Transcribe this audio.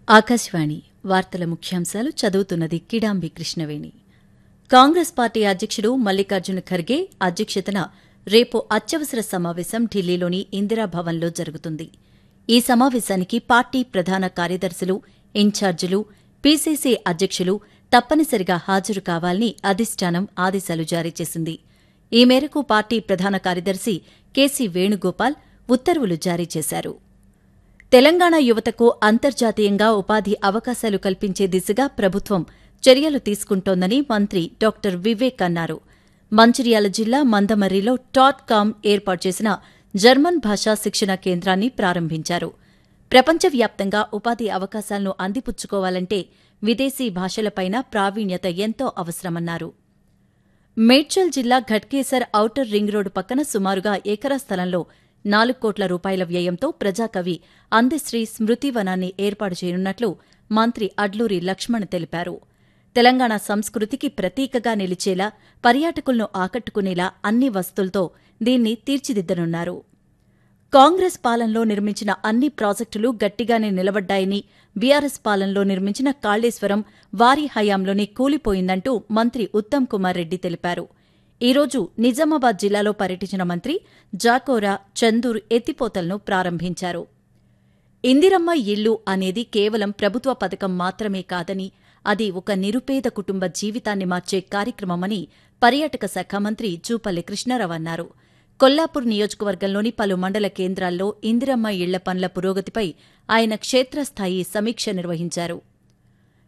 ఆకాశవాణి వార్తల ముఖ్యాంశాలు చదువుతున్నది కిడాంబి కృష్ణవేణి కాంగ్రెస్ పార్టీ అధ్యక్షుడు మల్లికార్జున ఖర్గే అధ్యక్షతన రేపు అత్యవసర సమావేశం ఢిల్లీలోని ఇందిరాభవన్లో జరుగుతుంది ఈ సమావేశానికి పార్టీ ప్రధాన కార్యదర్శులు ఇన్ఛార్జీలు పీసీసీ అధ్యక్షులు తప్పనిసరిగా హాజరు కావాలని అధిష్టానం ఆదేశాలు జారీ చేసింది ఈ మేరకు పార్టీ ప్రధాన కార్యదర్శి కేసీ వేణుగోపాల్ ఉత్తర్వులు జారీ చేశారు తెలంగాణ యువతకు అంతర్జాతీయంగా ఉపాధి అవకాశాలు కల్పించే దిశగా ప్రభుత్వం చర్యలు తీసుకుంటోందని మంత్రి డాక్టర్ వివేక్ అన్నారు మంచిర్యాల జిల్లా మందమర్రిలో టాట్ కామ్ ఏర్పాటు చేసిన జర్మన్ భాషా శిక్షణ కేంద్రాన్ని ప్రారంభించారు ప్రపంచవ్యాప్తంగా ఉపాధి అవకాశాలను అందిపుచ్చుకోవాలంటే విదేశీ భాషలపైన ప్రావీణ్యత ఎంతో అవసరమన్నారు మేడ్చల్ జిల్లా ఘట్కేసర్ ఔటర్ రింగ్ రోడ్డు పక్కన సుమారుగా ఎకరా స్థలంలో నాలుగు కోట్ల రూపాయల వ్యయంతో ప్రజాకవి అందశ్రీ స్మృతివనాన్ని ఏర్పాటు చేయనున్నట్లు మంత్రి అడ్లూరి లక్ష్మణ్ తెలిపారు తెలంగాణ సంస్కృతికి ప్రతీకగా నిలిచేలా పర్యాటకులను ఆకట్టుకునేలా అన్ని వస్తువులతో దీన్ని తీర్చిదిద్దనున్నారు కాంగ్రెస్ పాలనలో నిర్మించిన అన్ని ప్రాజెక్టులు గట్టిగానే నిలబడ్డాయని బీఆర్ఎస్ పాలనలో నిర్మించిన కాళేశ్వరం వారి హయాంలోనే కూలిపోయిందంటూ మంత్రి ఉత్తమ్ కుమార్ రెడ్డి తెలిపారు ఈ రోజు నిజామాబాద్ జిల్లాలో పర్యటించిన మంత్రి జాకోరా చందూర్ ఎత్తిపోతలను ప్రారంభించారు ఇందిరమ్మ ఇల్లు అనేది కేవలం ప్రభుత్వ పథకం మాత్రమే కాదని అది ఒక నిరుపేద కుటుంబ జీవితాన్ని మార్చే కార్యక్రమమని పర్యాటక శాఖ మంత్రి జూపల్లి కృష్ణారావు అన్నారు కొల్లాపూర్ నియోజకవర్గంలోని పలు మండల కేంద్రాల్లో ఇందిరమ్మ ఇళ్ల పనుల పురోగతిపై ఆయన క్షేత్రస్థాయి సమీక్ష నిర్వహించారు